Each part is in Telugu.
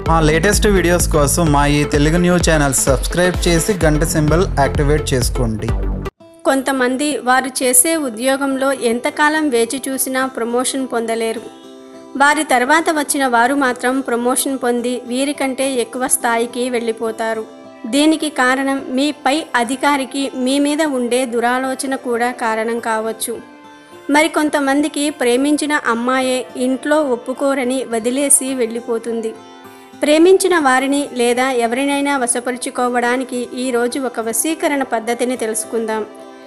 మా లేటెస్ట్ వీడియోస్ కోసం మా ఈ తెలుగు న్యూస్ ఛానల్ సబ్స్క్రైబ్ చేసి గంట సింబల్ యాక్టివేట్ చేసుకోండి కొంతమంది వారు చేసే ఉద్యోగంలో ఎంతకాలం వేచి చూసినా ప్రమోషన్ పొందలేరు వారి తర్వాత వచ్చిన వారు మాత్రం ప్రమోషన్ పొంది వీరికంటే ఎక్కువ స్థాయికి వెళ్ళిపోతారు దీనికి కారణం మీ పై అధికారికి మీ మీద ఉండే దురాలోచన కూడా కారణం కావచ్చు మరి కొంతమందికి ప్రేమించిన అమ్మాయే ఇంట్లో ఒప్పుకోరని వదిలేసి వెళ్ళిపోతుంది ప్రేమించిన వారిని లేదా ఎవరినైనా వశపరుచుకోవడానికి ఈరోజు ఒక వశీకరణ పద్ధతిని తెలుసుకుందాం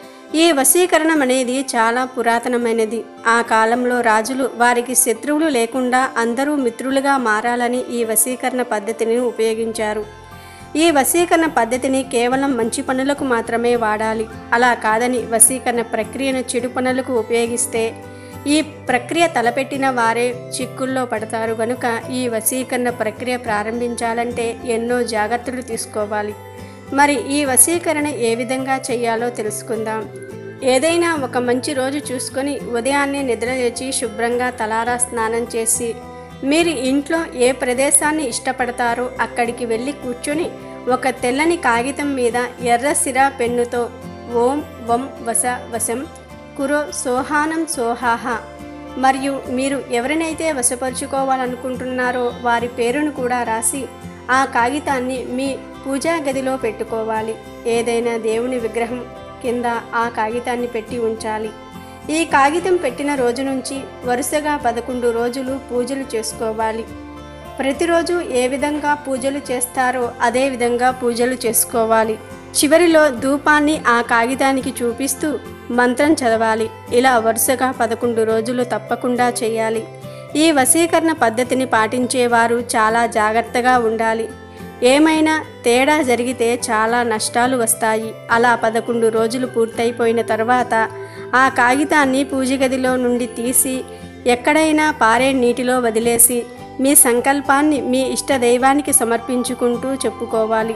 ఈ వశీకరణం అనేది చాలా పురాతనమైనది ఆ కాలంలో రాజులు వారికి శత్రువులు లేకుండా అందరూ మిత్రులుగా మారాలని ఈ వశీకరణ పద్ధతిని ఉపయోగించారు ఈ వశీకరణ పద్ధతిని కేవలం మంచి పనులకు మాత్రమే వాడాలి అలా కాదని వశీకరణ ప్రక్రియను చెడు పనులకు ఉపయోగిస్తే ఈ ప్రక్రియ తలపెట్టిన వారే చిక్కుల్లో పడతారు గనుక ఈ వశీకరణ ప్రక్రియ ప్రారంభించాలంటే ఎన్నో జాగ్రత్తలు తీసుకోవాలి మరి ఈ వశీకరణ ఏ విధంగా చేయాలో తెలుసుకుందాం ఏదైనా ఒక మంచి రోజు చూసుకొని ఉదయాన్నే నిద్రలేచి శుభ్రంగా తలారా స్నానం చేసి మీరు ఇంట్లో ఏ ప్రదేశాన్ని ఇష్టపడతారో అక్కడికి వెళ్ళి కూర్చొని ఒక తెల్లని కాగితం మీద ఎర్ర సిరా పెన్నుతో ఓం వం వస వశం కురో సోహానం సోహాహ మరియు మీరు ఎవరినైతే వశపరుచుకోవాలనుకుంటున్నారో వారి పేరును కూడా రాసి ఆ కాగితాన్ని మీ పూజా గదిలో పెట్టుకోవాలి ఏదైనా దేవుని విగ్రహం కింద ఆ కాగితాన్ని పెట్టి ఉంచాలి ఈ కాగితం పెట్టిన రోజు నుంచి వరుసగా పదకొండు రోజులు పూజలు చేసుకోవాలి ప్రతిరోజు ఏ విధంగా పూజలు చేస్తారో అదే విధంగా పూజలు చేసుకోవాలి చివరిలో ధూపాన్ని ఆ కాగితానికి చూపిస్తూ మంత్రం చదవాలి ఇలా వరుసగా పదకొండు రోజులు తప్పకుండా చేయాలి ఈ వశీకరణ పద్ధతిని పాటించేవారు చాలా జాగ్రత్తగా ఉండాలి ఏమైనా తేడా జరిగితే చాలా నష్టాలు వస్తాయి అలా పదకొండు రోజులు పూర్తయిపోయిన తర్వాత ఆ కాగితాన్ని పూజ గదిలో నుండి తీసి ఎక్కడైనా పారే నీటిలో వదిలేసి మీ సంకల్పాన్ని మీ ఇష్ట దైవానికి సమర్పించుకుంటూ చెప్పుకోవాలి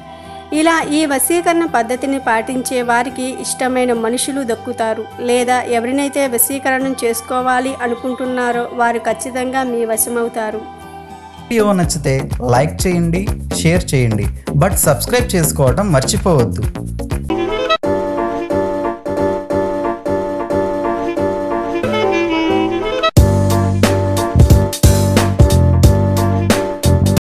ఇలా ఈ వశీకరణ పద్ధతిని పాటించే వారికి ఇష్టమైన మనుషులు దక్కుతారు లేదా ఎవరినైతే వశీకరణం చేసుకోవాలి అనుకుంటున్నారో వారు ఖచ్చితంగా మీ వశమవుతారు వీడియో నచ్చితే లైక్ చేయండి షేర్ చేయండి బట్ సబ్స్క్రైబ్ చేసుకోవడం మర్చిపోవద్దు